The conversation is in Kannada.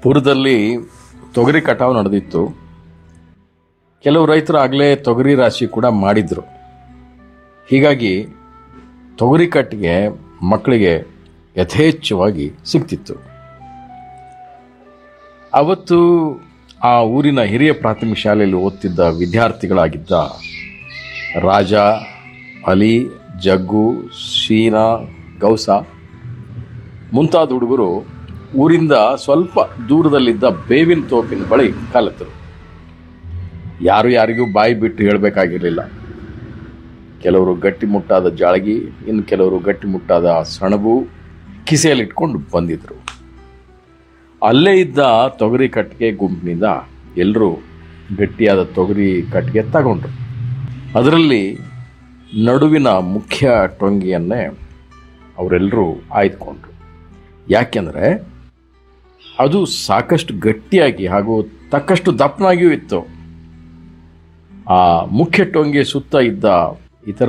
ಪುರದಲ್ಲಿ ತೊಗರಿ ಕಟಾವು ನಡೆದಿತ್ತು ಕೆಲವು ರೈತರು ಆಗಲೇ ತೊಗರಿ ರಾಶಿ ಕೂಡ ಮಾಡಿದ್ರು ಹೀಗಾಗಿ ತೊಗರಿ ಕಟ್ಟಿಗೆ ಮಕ್ಕಳಿಗೆ ಯಥೇಚ್ಛವಾಗಿ ಸಿಗ್ತಿತ್ತು ಅವತ್ತು ಆ ಊರಿನ ಹಿರಿಯ ಪ್ರಾಥಮಿಕ ಶಾಲೆಯಲ್ಲಿ ಓದ್ತಿದ್ದ ವಿದ್ಯಾರ್ಥಿಗಳಾಗಿದ್ದ ರಾಜ ಅಲಿ ಜಗ್ಗು ಶೀನಾ ಗೌಸ ಮುಂತಾದ ಹುಡುಗರು ಊರಿಂದ ಸ್ವಲ್ಪ ದೂರದಲ್ಲಿದ್ದ ಬೇವಿನ ತೋಪಿನ ಬಳಿ ಕಾಲೆತ್ತರು ಯಾರು ಯಾರಿಗೂ ಬಾಯಿ ಬಿಟ್ಟು ಹೇಳಬೇಕಾಗಿರಲಿಲ್ಲ ಕೆಲವರು ಗಟ್ಟಿಮುಟ್ಟಾದ ಜಾಳಗಿ ಇನ್ನು ಕೆಲವರು ಗಟ್ಟಿಮುಟ್ಟಾದ ಸಣಬು ಕಿಸೆಯಲ್ಲಿಟ್ಕೊಂಡು ಬಂದಿದ್ರು ಅಲ್ಲೇ ಇದ್ದ ತೊಗರಿ ಕಟ್ಟಿಗೆ ಗುಂಪಿನಿಂದ ಎಲ್ಲರೂ ಗಟ್ಟಿಯಾದ ತೊಗರಿ ಕಟ್ಟಿಗೆ ತಗೊಂಡ್ರು ಅದರಲ್ಲಿ ನಡುವಿನ ಮುಖ್ಯ ಟೊಂಗಿಯನ್ನೇ ಅವರೆಲ್ಲರೂ ಆಯ್ದುಕೊಂಡ್ರು ಯಾಕೆಂದರೆ ಅದು ಸಾಕಷ್ಟು ಗಟ್ಟಿಯಾಗಿ ಹಾಗೂ ತಕ್ಕಷ್ಟು ದಪ್ಪನಾಗಿಯೂ ಇತ್ತು ಆ ಮುಖ್ಯ ಟೊಂಗೆ ಸುತ್ತ ಇದ್ದ ಇತರ